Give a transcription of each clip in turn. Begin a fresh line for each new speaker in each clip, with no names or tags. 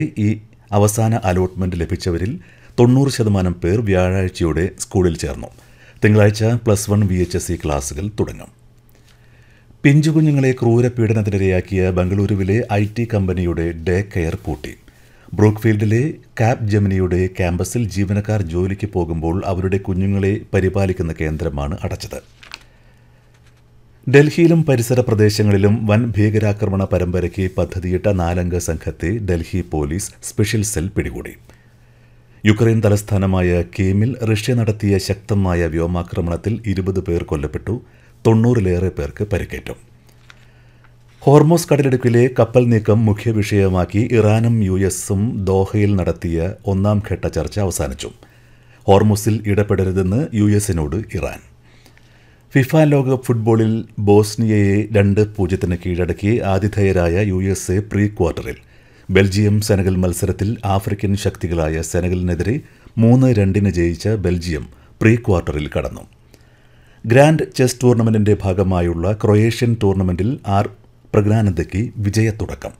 ഈ അവസാന അലോട്ട്മെന്റ് ലഭിച്ചവരിൽ തൊണ്ണൂറ് ശതമാനം പേർ വ്യാഴാഴ്ചയോടെ സ്കൂളിൽ ചേർന്നു തിങ്കളാഴ്ച plus one V H S C ക്ലാസുകൾ തുടങ്ങും പിഞ്ചുകുഞ്ഞുങ്ങളെ ക്രൂരപീഡനത്തിനിരയാക്കിയ ബംഗളൂരുവിലെ ഐ ടി കമ്പനിയുടെ ഡേ കെയർ പൂട്ടി ബ്രൂക്ക്ഫീൽഡിലെ കാപ് ജെമിനിയുടെ ക്യാമ്പസിൽ ജീവനക്കാർ ജോലിക്ക് പോകുമ്പോൾ അവരുടെ കുഞ്ഞുങ്ങളെ പരിപാലിക്കുന്ന കേന്ദ്രമാണ് അടച്ചത് ഡൽഹിയിലും പരിസര പ്രദേശങ്ങളിലും വൻ ഭീകരാക്രമണ പരമ്പരയ്ക്ക് പദ്ധതിയിട്ട നാലംഗ സംഘത്തെ ഡൽഹി പോലീസ് സ്പെഷ്യൽ സെൽ പിടികൂടി യുക്രൈൻ തലസ്ഥാനമായ കീമിൽ റഷ്യ നടത്തിയ ശക്തമായ വ്യോമാക്രമണത്തിൽ ഇരുപത് പേർ കൊല്ലപ്പെട്ടു തൊണ്ണൂറിലേറെ പേർക്ക് പരിക്കേറ്റു ഹോർമോസ് കടലിടുക്കിലെ കപ്പൽ നീക്കം മുഖ്യ വിഷയമാക്കി ഇറാനും യു എസും ദോഹയിൽ നടത്തിയ ഒന്നാം ഘട്ട ചർച്ച അവസാനിച്ചു ഹോർമോസിൽ ഇടപെടരുതെന്ന് യു എസിനോട് ഇറാൻ ഫിഫ ലോകകപ്പ് ഫുട്ബോളിൽ ബോസ്നിയയെ രണ്ട് പൂജ്യത്തിന് കീഴടക്കി ആതിഥേയരായ യു എസ് എ പ്രീ ക്വാർട്ടറിൽ ബെൽജിയം സെനഗൽ മത്സരത്തിൽ ആഫ്രിക്കൻ ശക്തികളായ സെനഗലിനെതിരെ മൂന്ന് രണ്ടിന് ജയിച്ച ബെൽജിയം പ്രീ ക്വാർട്ടറിൽ കടന്നു ഗ്രാൻഡ് ചെസ് ടൂർണമെന്റിന്റെ ഭാഗമായുള്ള ക്രൊയേഷ്യൻ ടൂർണമെന്റിൽ ആർ പ്രഗ്നാനന്ദയ്ക്ക് വിജയത്തുടക്കം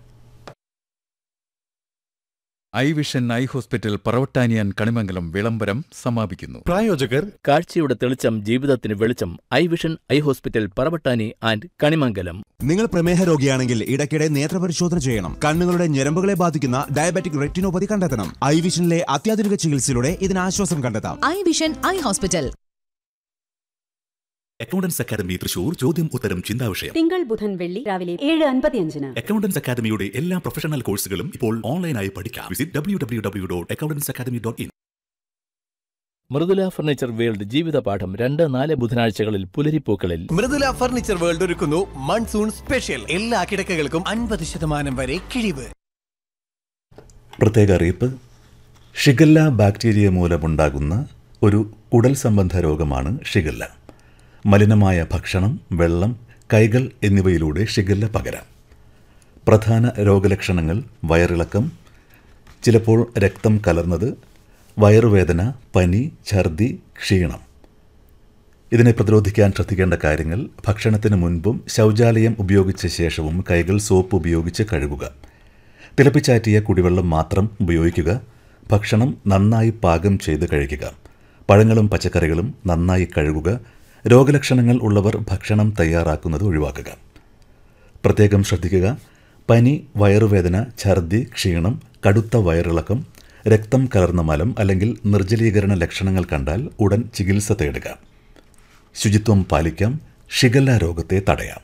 ഐ വിഷൻ ഐ ഹോസ്പിറ്റൽ പറവട്ടാനിയാൻ കണിമംഗലം വിളംബരം സമാപിക്കുന്നു
പ്രായോജകർ
കാഴ്ചയുടെ തെളിച്ചം ജീവിതത്തിന് വെളിച്ചം eye vision eye hospital Paravattani and Kanimangalam
നിങ്ങൾ പ്രമേഹ രോഗിയാണെങ്കിൽ ഇടയ്ക്കിടെ നേത്രപരിശോധന ചെയ്യണം കണ്ണുകളുടെ ഞരമ്പുകളെ ബാധിക്കുന്ന ഡയബറ്റിക് റെറ്റിനോപ്പതി കണ്ടെത്തണം ഐ വിഷനിലെ അത്യാധുനിക ചികിത്സയിലൂടെ ഇതിന് ആശ്വാസം കണ്ടെത്താം
eye vision eye hospital
accountants academy Thrissur ചോദ്യം ഉത്തരം ചിന്താവിഷയം
തിങ്കൾ ബുധൻ വെള്ളി രാവിലെ ഏഴ് അൻപത്തിയഞ്ചിന്
അക്കൗണ്ടൻസ് അക്കാദമിയുടെ എല്ലാ പ്രൊഫഷണൽ കോഴ്സുകളും ഇപ്പോൾ ഓൺലൈനായി പഠിക്കാം visit W W W dot accountants academy dot in
Mridula furniture world ജീവിതപാഠം രണ്ട് നാല് ബുധനാഴ്ചകളിൽ പുലരിപ്പൂക്കളിൽ
മൃദുല ഫർണിച്ചർ വേൾഡ് ഒരുക്കുന്നു മൺസൂൺ സ്പെഷ്യൽ എല്ലാ കിടക്കകൾക്കും അൻപത് ശതമാനം വരെ കിഴിവ്
പ്രത്യേക അറിയിപ്പ് ഷിഗല്ല ബാക്ടീരിയ മൂലമുണ്ടാകുന്ന ഒരു കുടൽ സംബന്ധ രോഗമാണ് ഷിഗല്ല മലിനമായ ഭക്ഷണം വെള്ളം കൈകൾ എന്നിവയിലൂടെ ഷിഗല്ല പകരാം പ്രധാന രോഗലക്ഷണങ്ങൾ വയറിളക്കം ചിലപ്പോൾ രക്തം കലർന്നത് വയറുവേദന പനി ഛർദി ക്ഷീണം ഇതിനെ പ്രതിരോധിക്കാൻ ശ്രദ്ധിക്കേണ്ട കാര്യങ്ങൾ ഭക്ഷണത്തിന് മുൻപും ശൗചാലയം ഉപയോഗിച്ച ശേഷവും കൈകൾ സോപ്പ് ഉപയോഗിച്ച് കഴുകുക തിളപ്പിച്ചാറ്റിയ കുടിവെള്ളം മാത്രം ഉപയോഗിക്കുക ഭക്ഷണം നന്നായി പാകം ചെയ്ത് കഴിക്കുക പഴങ്ങളും പച്ചക്കറികളും നന്നായി കഴുകുക രോഗലക്ഷണങ്ങൾ ഉള്ളവർ ഭക്ഷണം തയ്യാറാക്കുന്നത് ഒഴിവാക്കുക പ്രത്യേകം ശ്രദ്ധിക്കുക പനി വയറുവേദന ഛർദി ക്ഷീണം കടുത്ത വയറിളക്കം രക്തം കലർന്ന മലം അല്ലെങ്കിൽ നിർജ്ജലീകരണ ലക്ഷണങ്ങൾ കണ്ടാൽ ഉടൻ ചികിത്സ തേടുക ശുചിത്വം പാലിക്കാം ഷിഗല്ല രോഗത്തെ തടയാം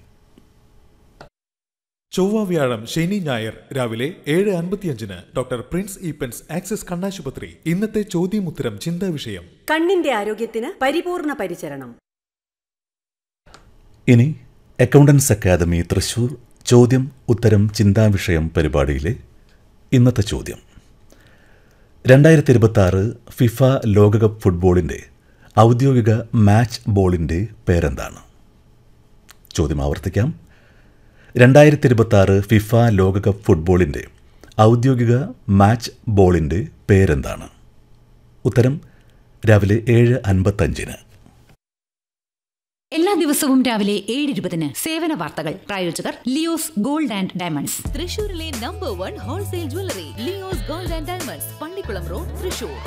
ചൊവ്വ വ്യാഴം ശനി ഞായർ രാവിലെ ഏഴ് അൻപത്തിയഞ്ചിന് ഡോക്ടർ പ്രിൻസ് ഈപ്പൻസ് ആക്സിസ് കണ്ണാശുപത്രി ഇന്നത്തെ ചോദ്യമുത്തരം ചിന്താ വിഷയം
കണ്ണിന്റെ ആരോഗ്യത്തിന് പരിപൂർണ പരിചരണം
ഇനി അക്കൗണ്ടൻസ് അക്കാദമി തൃശൂർ ചോദ്യം ഉത്തരം ചിന്താവിഷയം പരിപാടിയിലെ ഇന്നത്തെ ചോദ്യം രണ്ടായിരത്തി ഇരുപത്തി ആറ് ഫിഫ ലോകകപ്പ് ഫുട്ബോളിൻ്റെ ഔദ്യോഗിക മാച്ച് ബോളിൻ്റെ പേരെന്താണ് ചോദ്യം ആവർത്തിക്കാം രണ്ടായിരത്തി ഇരുപത്തി ആറ് ഫിഫ ലോകകപ്പ് ഫുട്ബോളിൻ്റെ ഔദ്യോഗിക മാച്ച് ബോളിൻ്റെ പേരെന്താണ് ഉത്തരം രാവിലെ ഏഴ് അൻപത്തഞ്ചിന്
എല്ലാ ദിവസവും രാവിലെ ഏഴ് ഇരുപതിന് സേവന വാർത്തകൾ പ്രായോജകർ ലിയോസ് ഗോൾഡ് ആൻഡ് ഡയമണ്ട്സ്
തൃശൂരിലെ number one wholesale jewellery Leo's gold and diamonds Pallikkulam road Thrissur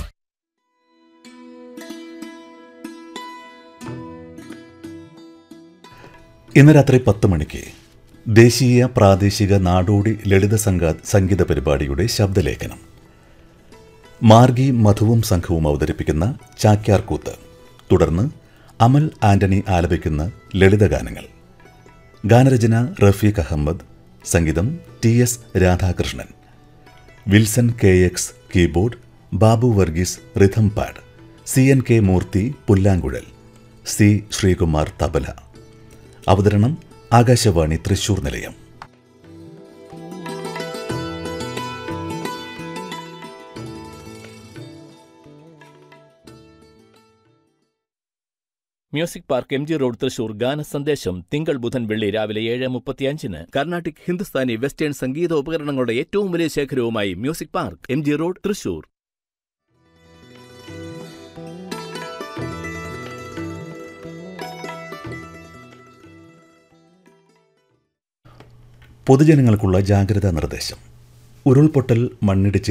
ഇന്ന് രാത്രി പത്ത് മണിക്ക് ദേശീയ പ്രാദേശിക നാടോടി ലളിത സംഗ സംഗീത പരിപാടിയുടെ ശബ്ദലേഖനം മാർഗി മധുവും സംഘവും അവതരിപ്പിക്കുന്ന ചാക്യാർ കൂത്ത് തുടർന്ന് അമൽ ആന്റണി ആലപിക്കുന്ന ലളിതഗാനങ്ങൾ ഗാനരചന റഫീഖ് അഹമ്മദ് സംഗീതം T S Radhakrishnan Wilson K X keyboard Babu Varghese rhythm pad C N K Murthy പുല്ലാങ്കുഴൽ സി ശ്രീകുമാർ തബല അവതരണം ആകാശവാണി തൃശൂർ നിലയം
music park M G road Thrissur ഗാന സന്ദേശം തിങ്കൾ ബുധൻ വെള്ളി രാവിലെ ഏഴ് മുപ്പത്തിയഞ്ചിന് കർണാട്ടിക് ഹിന്ദുസ്ഥാനി വെസ്റ്റേൺ സംഗീത ഉപകരണങ്ങളുടെ ഏറ്റവും വലിയ ശേഖരവുമായി music park M G road Thrissur
പൊതുജനങ്ങൾക്കുള്ള ജാഗ്രതാ നിർദ്ദേശം ഉരുൾപൊട്ടൽ മണ്ണിടിച്ചിൽ